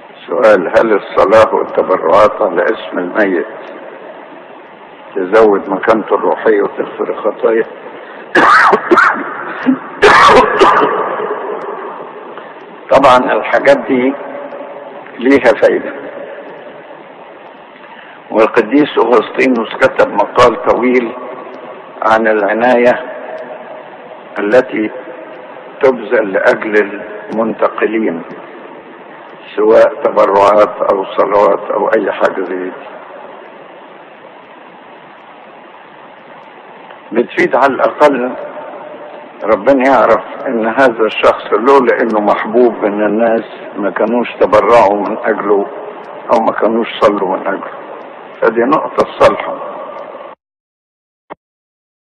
سؤال هل الصلاة والتبرعات على اسم الميت تزود مكانته الروحية وتغفر الخطايا طبعا الحاجات دي ليها فايدة والقديس أغسطينوس كتب مقال طويل عن العناية التي تبذل لأجل المنتقلين سواء تبرعات أو صلوات أو أي حاجة زي دي بتفيد على الأقل ربنا يعرف ان هذا الشخص لولا انه محبوب من الناس ما كانوش تبرعوا من اجله او ما كانوش صلوا من اجله فدي نقطة صالحة